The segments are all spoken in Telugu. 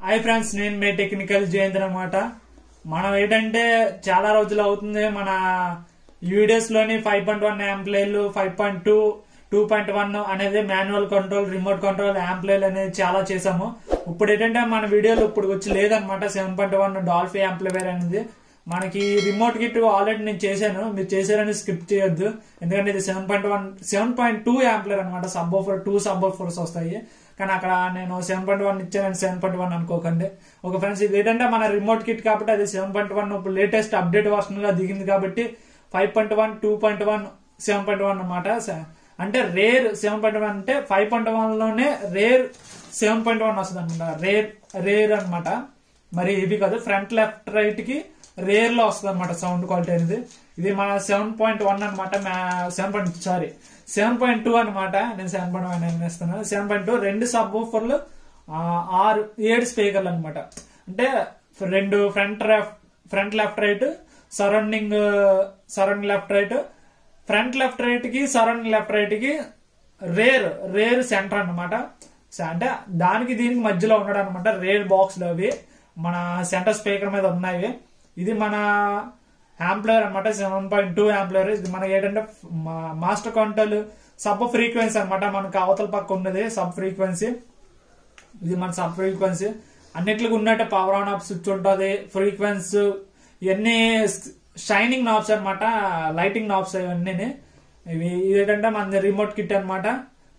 హాయ్ ఫ్రెండ్స్ నేను మీ టెక్నికల్ జయంత్ అనమాట మనం ఏంటంటే చాలా రోజులు అవుతుంది మన వీడియోస్ లోని ఫైవ్ పాయింట్ వన్ యాంప్లైలు five point two two point one అనేది మాన్యువల్ కంట్రోల్ రిమోట్ కంట్రోల్ యాంప్లైల్ అనేది చాలా చేసాము ఇప్పుడు ఏంటంటే మన వీడియోలో ఇప్పుడు వచ్చి లేదనమాట seven point one Dolby amplifier అనేది మనకి రిమోట్ కిట్ ఆల్రెడీ నేను చేశాను మీరు చేశారని స్కిప్ చేయొద్దు ఎందుకంటే ఇది seven point one seven point two యాంప్లర్ అనమాట subwoofer two subwoofers వస్తాయి కానీ అక్కడ నేను సెవెన్ పాయింట్ వన్ ఇచ్చానని సెవెన్ పాయింట్ వన్ అనుకోకండి ఒక ఫ్రెండ్స్ ఇది ఏంటంటే మన రిమోట్ కిట్ కాబట్టి అది సెవెన్ పాయింట్ వన్ ఇప్పుడు లేటెస్ట్ అప్డేట్ వర్షన్ గా దిగింది కాబట్టి five point one two point one seven point one అనమాట అంటే రేర్ సెవెన్ పాయింట్ వన్ అంటే ఫైవ్ పాయింట్ వన్ లోనే రేర్ సెవెన్ పాయింట్ వన్ వస్తుంది అనమాట రేర్ రేర్ అనమాట మరి ఇవి కాదు ఫ్రంట్ లెఫ్ట్ రైట్ కి రేర్ లో వస్తుంది అనమాట సౌండ్ క్వాలిటీ అనేది ఇది మన సెవెన్ పాయింట్ వన్ అనమాట seven point sorry seven point two అనమాట నేను సెవెన్ పాయింట్ వన్ వేస్తున్నాను సెవెన్ పాయింట్ టూ రెండు సబ్ ఊఫర్లు ఆరు ఏడు స్పీకర్లు అనమాట అంటే రెండు front front left right surrounding surrounding left right front left right కి సరౌండింగ్ లెఫ్ట్ రైట్ కి రేర్ రేర్ సెంటర్ అనమాట అంటే దానికి దీనికి మధ్యలో ఉన్నాడు అనమాట రేర్ బాక్స్ అవి మన సెంటర్ స్పీకర్ మీద ఉన్నాయి ఇది మన యాంప్లయర్ అనమాట సెవెన్ పాయింట్ టూ యాంప్లయర్ ఇది మనకి ఏంటంటే మాస్టర్ కౌంటర్ సబ్ ఫ్రీక్వెన్సీ అనమాట మనకు అవతల పక్క ఉన్నది సబ్ ఫ్రీక్వెన్సీ ఇది మన సబ్ ఫ్రీక్వెన్సీ అన్నిట్లకి ఉన్నట్టే పవర్ ఆన్ ఆఫ్ స్విచ్ ఉంటుంది ఫ్రీక్వెన్సీ ఇవన్నీ షైనింగ్ నాబ్స్ అనమాట లైటింగ్ నాబ్స్ ఇవన్నీ ఇవి ఏంటంటే మన రిమోట్ కిట్ అనమాట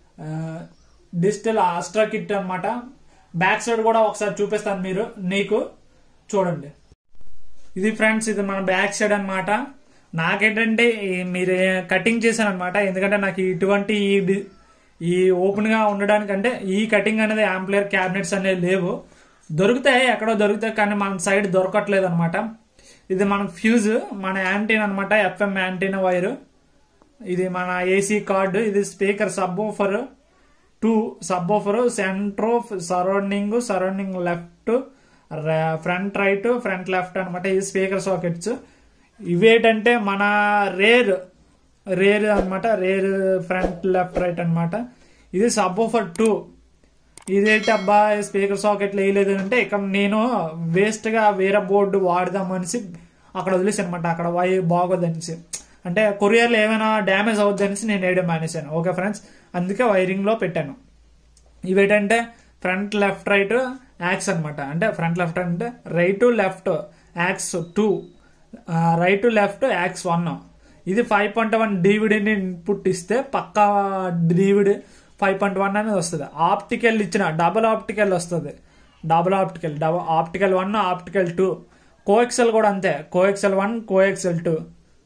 డిజిటల్ ఆస్ట్రా కిట్ అనమాట బ్యాక్ సైడ్ కూడా ఒకసారి చూపిస్తాను మీరు నీకు చూడండి ఇది ఫ్రెండ్స్ ఇది మన బ్యాక్ సైడ్ అనమాట నాకేంటంటే మీరు కటింగ్ చేశాను అనమాట ఎందుకంటే నాకు ఇటువంటి ఈ ఈ ఓపెన్ గా ఉండడానికంటే ఈ కటింగ్ అనేది యాంప్లియర్ క్యాబినెట్స్ అనేవి లేవు దొరుకుతాయి ఎక్కడో దొరుకుతాయి కానీ మన సైడ్ దొరకట్లేదు అనమాట ఇది మన ఫ్యూజ్ మన యాంటీన్ అనమాట ఎఫ్ఎం యాంటీన్ వైర్ ఇది మన ఏసీ కార్డు ఇది speaker subwoofer two subwoofer centre surrounding surrounding left front right front left అనమాట ఇది స్పీకర్ సాకెట్స్ ఇవేంటంటే మన రేర్ రేర్ అనమాట రేర్ ఫ్రంట్ లెఫ్ట్ రైట్ అనమాట ఇది సబ్ ఓఫర్ టూ ఇదేంటి అబ్బా స్పీకర్ సాకెట్లు వేయలేదు అంటే ఇక్కడ నేను వేస్ట్ గా వేరే బోర్డు వాడదాం అనేసి అక్కడ వదిలేసి అనమాట అక్కడ వై బాగోదనేసి అంటే కొరియర్లో ఏమైనా డ్యామేజ్ అవుద్ది అనేసి నేను వేయడం మానేశాను ఓకే ఫ్రెండ్స్ అందుకే వైరింగ్ లో పెట్టాను ఇవేంటంటే ఫ్రంట్ లెఫ్ట్ రైట్ యాక్స్ అనమాట అంటే ఫ్రంట్ లెఫ్ట్ అంటే right left aux two right left aux one ఇది ఫైవ్ పాయింట్ వన్ డీవిడీని ఇన్పుట్ ఇస్తే పక్కా డీవిడి ఫైవ్ పాయింట్ వన్ అనేది వస్తుంది ఆప్టికల్ ఇచ్చిన డబుల్ ఆప్టికల్ వస్తుంది double optical double optical one optical two coaxial కూడా అంతే కోఎక్సెల్ వన్ కోఎక్సెల్ టూ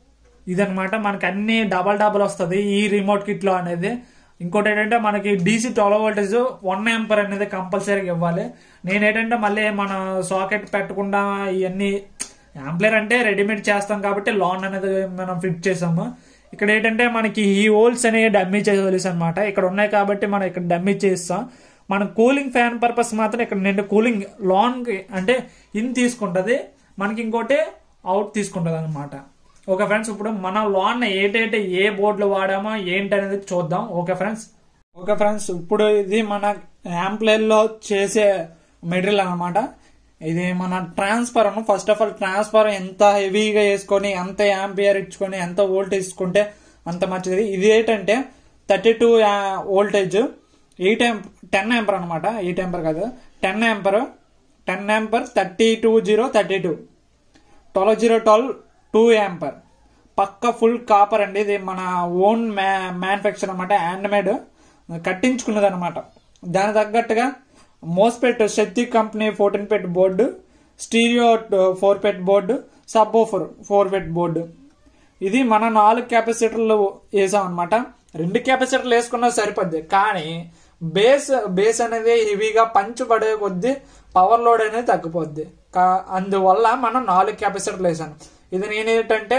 ఇదనమాట మనకి అన్ని డబల్ డబల్ వస్తుంది ఈ రిమోట్ కిట్ లో అనేది ఇంకోటి ఏంటంటే మనకి DC twelve voltage one ampere అనేది కంపల్సరీగా ఇవ్వాలి నేనేంటంటే మళ్ళీ మన సాకెట్ పెట్టకుండా ఇవన్నీ యాంప్లర్ అంటే రెడీమేడ్ చేస్తాం కాబట్టి లాన్ అనేది మనం ఫిట్ చేసాము ఇక్కడ ఏంటంటే మనకి ఈ హోల్స్ అనేవి డమ్మీ చేసి వదిలేసి అనమాట ఇక్కడ ఉన్నాయి కాబట్టి మనం ఇక్కడ డమ్మీ చేస్తాం మన కూలింగ్ ఫ్యాన్ పర్పస్ మాత్రం ఇక్కడ నిండు కూలింగ్ లాన్ అంటే ఇన్ తీసుకుంటది మనకి ఇంకోటి అవుట్ తీసుకుంటది అనమాట ఓకే ఫ్రెండ్స్ ఇప్పుడు మన లాన్ ఏంటంటే ఏ బోర్డులు వాడామో ఏంటి అనేది చూద్దాం ఓకే ఫ్రెండ్స్ ఓకే ఫ్రెండ్స్ ఇప్పుడు ఇది మన యాంప్లైర్ లో చేసే మెటీరియల్ అనమాట ఇది మన transfer first of all transfer ఎంత హెవీగా వేసుకొని ఎంత యాంపియర్ ఇచ్చుకొని ఎంత వోల్టేజ్ ఇచ్చుకుంటే అంత మంచిది ఇది ఏంటంటే thirty two voltage eight amp ten ampere అనమాట ఎయిట్ ఎంపర్ కాదు ten ampere ten ampere thirty two zero thirty two twelve zero twelve two ampere పక్క ఫుల్ కాపర్ అండి ఇది మన ఓన్ మ్యానుఫ్యాక్చర్ అనమాట హ్యాండ్మేడ్ కట్టించుకున్నది అనమాట దాని తగ్గట్టుగా MOSFET Shakti company fourteen FET board stereo four FET board sub four four FET board ఇది మన నాలుగు కెపాసిటర్లు వేసాం అనమాట రెండు కెపాసిటర్లు వేసుకున్నా సరిపోద్ది కానీ బేస్ బేస్ అనేది హెవీగా పంచు పడే కొద్దీ పవర్ లోడ్ అనేది తగ్గిపోద్ది అందువల్ల మనం నాలుగు కెపాసిటర్లు వేసాను ఇది నేనేంటంటే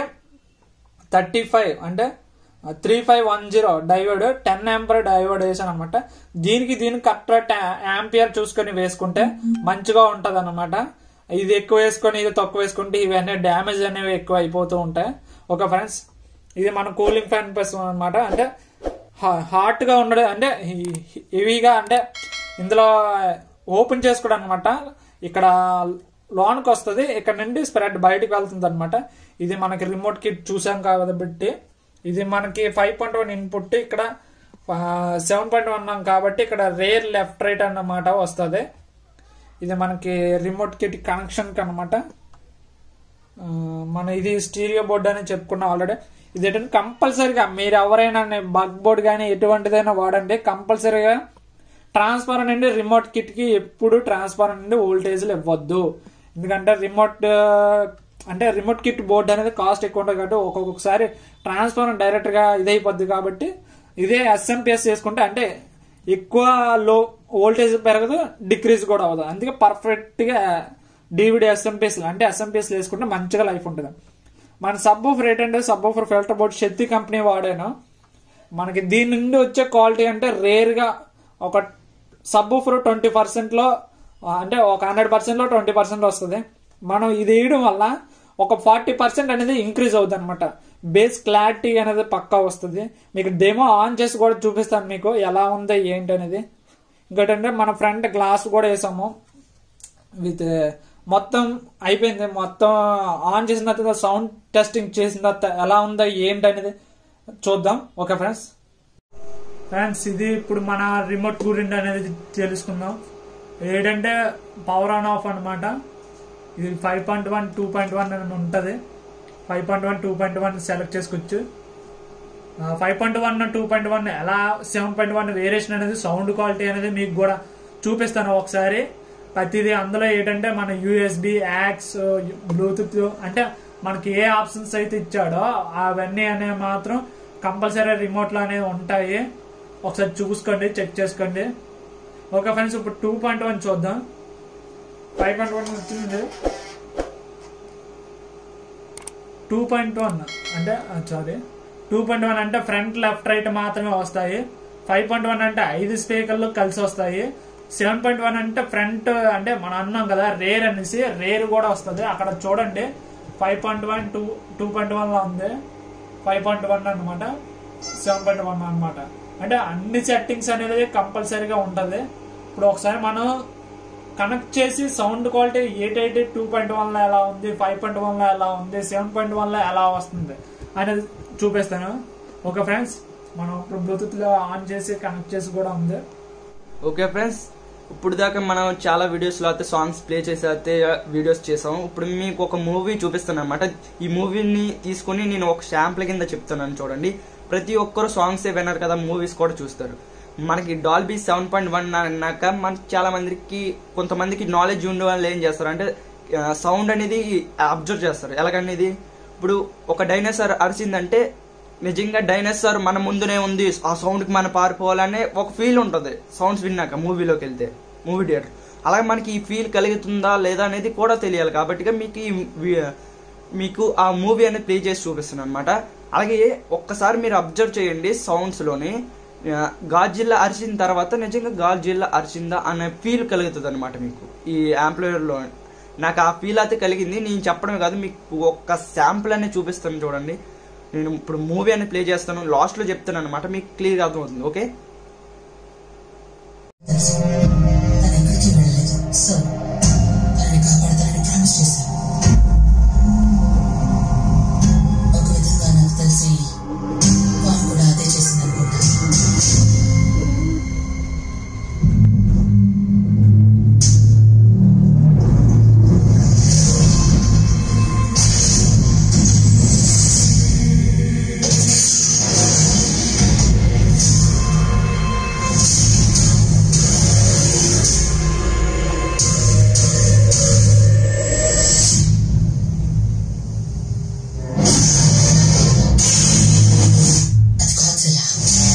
థర్టీ ఫైవ్ అంటే త్రీ ఫైవ్ వన్ జీరో డైవర్డ్ టెన్ యాంపర్ డైవర్డ్ వేసాను అనమాట దీనికి దీనికి కరెక్ట్ యాంపియర్ చూసుకొని వేసుకుంటే మంచిగా ఉంటది అనమాట ఇది ఎక్కువ వేసుకొని ఇది తక్కువ వేసుకుంటే ఇవన్నీ డ్యామేజ్ అనేవి ఎక్కువ అయిపోతూ ఉంటాయి ఓకే ఫ్రెండ్స్ ఇది మన కూలింగ్ ఫ్యాన్ పర్స్ అనమాట అంటే హాట్ గా ఉండడం అంటే హెవీగా అంటే ఇందులో ఓపెన్ చేసుకోవడం అనమాట ఇక్కడ లోన్కి వస్తుంది ఇక్కడ నుండి స్ప్రెడ్ బయటకు వెళ్తుంది అనమాట ఇది మనకి రిమోట్ కిట్ చూసాం కాబట్టి ఇది మనకి ఫైవ్ పాయింట్ వన్ ఇన్పుట్ ఇక్కడ సెవెన్ పాయింట్ వన్ కాబట్టి ఇక్కడ రేర్ లెఫ్ట్ రైట్ అన్నమాట వస్తుంది ఇది మనకి రిమోట్ కిట్ కనెక్షన్ అనమాట మన ఇది స్టీరియో బోర్డ్ అని చెప్పుకున్నాం ఆల్రెడీ ఇది ఏంటంటే కంపల్సరీగా మీరు ఎవరైనా బగ్ బోర్డ్ కానీ ఎటువంటిదైనా వాడండి కంపల్సరీగా ట్రాన్స్ఫార్ నుండి రిమోట్ కిట్ కి ఎప్పుడు ట్రాన్స్ఫార్ నుండి వోల్టేజ్లు ఇవ్వద్దు ఎందుకంటే రిమోట్ అంటే రిమోట్ కిట్ బోర్డ్ అనేది కాస్ట్ ఎక్కువ ఉంటుంది కాబట్టి ఒక్కొక్కసారి ట్రాన్స్ఫార్ డైరెక్ట్ గా ఇదైపోద్ది కాబట్టి ఇదే ఎస్ఎంపిఎస్ చేసుకుంటే అంటే ఎక్కువ లో వోల్టేజ్ పెరగదు డిక్రీజ్ కూడా అవ్వదు అందుకే పర్ఫెక్ట్ గా డివిడి ఎస్ఎంపిఎస్ అంటే ఎస్ఎంపిఎస్ వేసుకుంటే మంచిగా లైఫ్ ఉంటుంది మన సబ్ ఆఫర్ ఏంటంటే subwoofer filter board Shakti company వాడాను మనకి దీని నుండి వచ్చే క్వాలిటీ అంటే రేర్ గా ఒక సబ్ ఆఫర్ ట్వంటీ పర్సెంట్ లో అంటే ఒక హండ్రెడ్ పర్సెంట్ లో ట్వంటీ పర్సెంట్ వస్తుంది మనం ఇది వేయడం వల్ల ఒక ఫార్టీ పర్సెంట్ అనేది ఇంక్రీజ్ అవుతుంది అనమాట బేస్ క్లారిటీ అనేది పక్కా వస్తుంది మీకు డెమో ఆన్ చేసి కూడా చూపిస్తాను మీకు ఎలా ఉందో ఏంటి అనేది ఇంకోటంటే మన ఫ్రంట్ గ్లాస్ కూడా వేసాము విత్ మొత్తం అయిపోయింది మొత్తం ఆన్ చేసిన తర్వాత సౌండ్ టెస్టింగ్ చేసిన తర్వాత ఎలా ఉందో ఏంటి అనేది చూద్దాం ఓకే ఫ్రెండ్స్ ఫ్రెండ్స్ ఇది ఇప్పుడు మన రిమోట్ గురించి అనేది తెలుసుకుందాం ఏంటంటే పవర్ ఆన్ ఆఫ్ అనమాట ఇది five point one two point one అని ఉంటుంది five point one two point one select చేసుకోవచ్చు five point one two point one ఎలా సెవెన్ పాయింట్ వన్ వేరియేషన్ అనేది సౌండ్ క్వాలిటీ అనేది మీకు కూడా చూపిస్తాను ఒకసారి ప్రతిదీ అందులో ఏంటంటే మన యూఎస్బి యాక్స్ బ్లూటూత్ అంటే మనకి ఏ ఆప్షన్స్ అయితే ఇచ్చాడో అవన్నీ అనేవి మాత్రం కంపల్సరీ రిమోట్లో అనేవి ఉంటాయి ఒకసారి చూసుకోండి చెక్ చేసుకోండి ఓకే ఫ్రెండ్స్ ఇప్పుడు టూ పాయింట్ వన్ చూద్దాం ఫైవ్ పాయింట్ వన్ వచ్చింది టూ పాయింట్ వన్ అంటే సారీ టూ పాయింట్ వన్ అంటే ఫ్రంట్ లెఫ్ట్ రైట్ మాత్రమే వస్తాయి ఫైవ్ పాయింట్ వన్ అంటే ఐదు స్పీకర్లు కలిసి వస్తాయి సెవెన్ పాయింట్ వన్ అంటే ఫ్రంట్ అంటే మనం అన్నాం కదా రేర్ అనేసి రేర్ కూడా వస్తుంది అక్కడ చూడండి five point one two two point one లో ఉంది ఫైవ్ పాయింట్ వన్ అనమాట సెవెన్ పాయింట్ వన్ అనమాట అంటే అన్ని సెట్టింగ్స్ అనేది కంపల్సరీగా ఉంటుంది ఇప్పుడు ఒకసారి మనం కనెక్ట్ చేసి sound quality eight eighty two point one లో ఎలా ఉంది ఫైవ్ పాయింట్ వన్ లో ఎలా ఉంది సెవెన్ పాయింట్ వన్ లో ఎలా వస్తుంది అనేది చూపిస్తాను ఓకే ఫ్రెండ్స్ మనం ఇప్పుడు బ్లూటూత్ లో ఆన్ చేసి కనెక్ట్ చేసి కూడా ఉంది ఓకే ఫ్రెండ్స్ ఇప్పుడు దాకా మనం చాలా వీడియోస్లో అయితే సాంగ్స్ ప్లే చేసి అయితే వీడియోస్ చేసాం ఇప్పుడు మీకు ఒక మూవీ చూపిస్తాను అనమాట ఈ మూవీని తీసుకొని నేను ఒక శాంపుల్ కింద చెప్తున్నాను చూడండి ప్రతి ఒక్కరు సాంగ్స్ విన్నారు కదా మూవీస్ కూడా చూస్తారు మనకి డాల్బీ సెవెన్ పాయింట్ వన్ అన్నాక మనకి చాలా మందికి కొంతమందికి నాలెడ్జ్ ఉండే వాళ్ళు ఏం చేస్తారు అంటే సౌండ్ అనేది అబ్జర్వ్ చేస్తారు ఎలాగనేది ఇప్పుడు ఒక డైనోసార్ అరిచిందంటే నిజంగా డైనోసార్ మన ముందునే ఉంది ఆ సౌండ్ కి మనం పారిపోవాలనే ఒక ఫీల్ ఉంటుంది సౌండ్స్ విన్నాక మూవీలోకి వెళ్తే మూవీ థియేటర్ అలాగే మనకి ఈ ఫీల్ కలుగుతుందా లేదా అనేది కూడా తెలియాలి కాబట్టి మీకు ఈ వి- మీకు ఆ మూవీ అనేది ప్లే చేసి చూపిస్తున్నాను అనమాట అలాగే ఒక్కసారి మీరు అబ్జర్వ్ చేయండి సౌండ్స్ లోని గాజిల్లా అరిచిన తర్వాత నిజంగా గాజిల్లా అరిచిందా అనే ఫీల్ కలుగుతుంది అనమాట మీకు ఈ యాంప్లాయర్ లో నాకు ఆ ఫీల్ అయితే కలిగింది నేను చెప్పడమే కాదు మీకు ఒక్క శాంపుల్ అనేది చూపిస్తాను చూడండి నేను ఇప్పుడు మూవీ అని ప్లే చేస్తాను లాస్ట్ లో చెప్తాను అనమాట మీకు క్లియర్ అర్థమవుతుంది ఓకే తెలుసు తను ఎక్కడికి వెళ్ళలేదు సో తనని కాపాడతానని ప్రామిస్ చేశాను ఒక విధంగా నాకు తెలిసి వారు కూడా అదే చేసింది అనుకుంటా అది గాడ్జిల్లా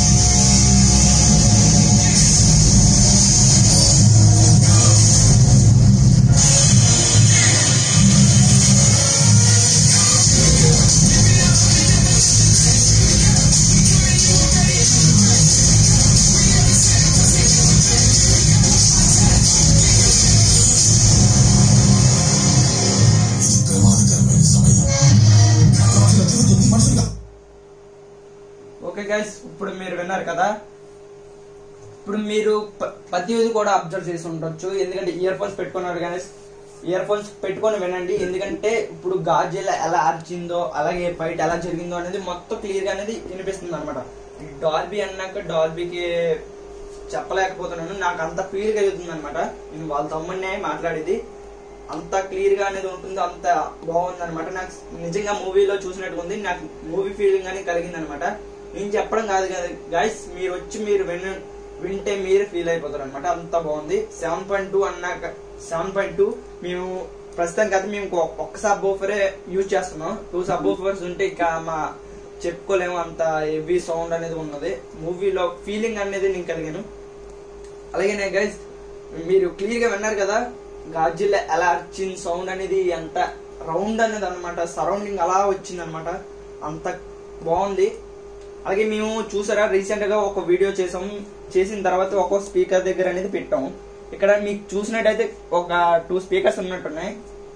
ఇది ప్రమాదకరమైన సమయం గాజుల తిరుగుతుంది మనుషులుగా ఓకే గైస్ ఇప్పుడు మీరు విన్నారు కదా ఇప్పుడు మీరు ప- ప్రతిదీ కూడా అబ్జర్వ్ చేసి ఉండొచ్చు ఎందుకంటే ఇయర్ ఫోన్స్ పెట్టుకున్నారు కానీ ఇయర్ ఫోన్స్ పెట్టుకొని వినండి ఎందుకంటే ఇప్పుడు గాజెల ఎలా అరిచిందో అలాగే ఫైట్ ఎలా జరిగిందో అనేది మొత్తం క్లియర్ గా అనేది వినిపిస్తుంది అనమాట డాల్బీ అన్నాక డాల్బీకి చెప్పలేకపోతున్నాను నాకు అంత ఫీల్ కలుగుతుంది అనమాట నేను వాళ్ళ తమ్ముడినే మాట్లాడేది అంత క్లియర్ గా అనేది ఉంటుంది అంత బాగుంది అనమాట నాకు నిజంగా మూవీలో చూసినట్టు ఉంది నాకు మూవీ ఫీలింగ్ అనేది కలిగింది అనమాట నేను చెప్పడం కాదు కదా గైస్ మీరు వచ్చి మీరు విన వింటే మీరు ఫీల్ అయిపోతారు అనమాట అంత బాగుంది సెవెన్ పాయింట్ టూ అన్నాక సెవెన్ పాయింట్ టూ మేము ప్రస్తుతానికి అయితే మేము ఇంకో- ఒక్క సబ్ ఓఫరే యూజ్ చేస్తున్నాం టూ సబ్ ఓఫర్స్ ఉంటే ఇక మా చెప్పుకోలేము అంత హెవీ సౌండ్ అనేది ఉన్నది మూవీలో ఫీలింగ్ అనేది నేను కలిగాను అలాగే గైస్ మీరు క్లియర్ గా విన్నారు కదా గాజిల్ ఎలా వచ్చింది సౌండ్ అనేది ఎంత రౌండ్ అనేది అనమాట సరౌండింగ్ అలా వచ్చింది అనమాట అంత బాగుంది అలాగే మేము చూసారా రీసెంట్ గా ఒక వీడియో చేసాం చేసిన తర్వాత ఒక స్పీకర్ దగ్గర అనేది పెట్టాం ఇక్కడ మీకు చూసినట్టయితే ఒక టూ స్పీకర్స్ ఉన్నట్టున్నాయి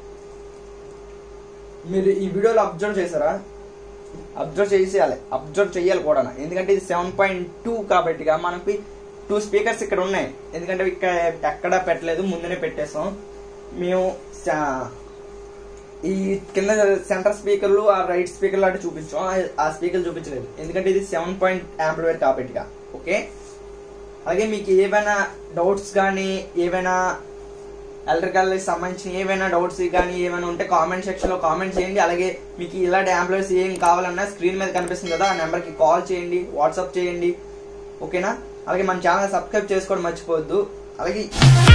మీరు ఈ వీడియోలో అబ్జర్వ్ చేశారా అబ్జర్వ్ చేసేయాలి అబ్జర్వ్ చేయాలి కూడా ఎందుకంటే ఇది సెవెన్ పాయింట్ టూ కాబట్టి మనకి టూ స్పీకర్స్ ఇక్కడ ఉన్నాయి ఎందుకంటే ఇక్కడ ఎక్కడా పెట్టలేదు ముందునే పెట్టేసాం మేము సా- ఈ కింద సెంటర్ స్పీకర్లు ఆ రైట్ స్పీకర్లు అటు చూపించాం ఆ- ఆ స్పీకర్ చూపించలేదు ఎందుకంటే ఇది సెవెన్ పాయింట్ యాంప్లివేర్ కాబట్టి ఓకే అలాగే మీకు ఏవైనా డౌట్స్ కానీ ఏవైనా ఎలక్ట్రికల్ సంబంధించిన ఏవైనా డౌట్స్ కానీ ఏమైనా ఉంటే కామెంట్ సెక్షన్ లో కామెంట్ చేయండి అలాగే మీకు ఇలాంటి యాంప్లిఫైర్స్ ఏం కావాలన్నా స్క్రీన్ మీద కనిపిస్తుంది కదా ఆ నెంబర్ కి కాల్ చేయండి వాట్సాప్ చేయండి ఓకేనా అలాగే మన ఛానల్ సబ్స్క్రైబ్ చేసుకోవడం మర్చిపోవద్దు అలాగే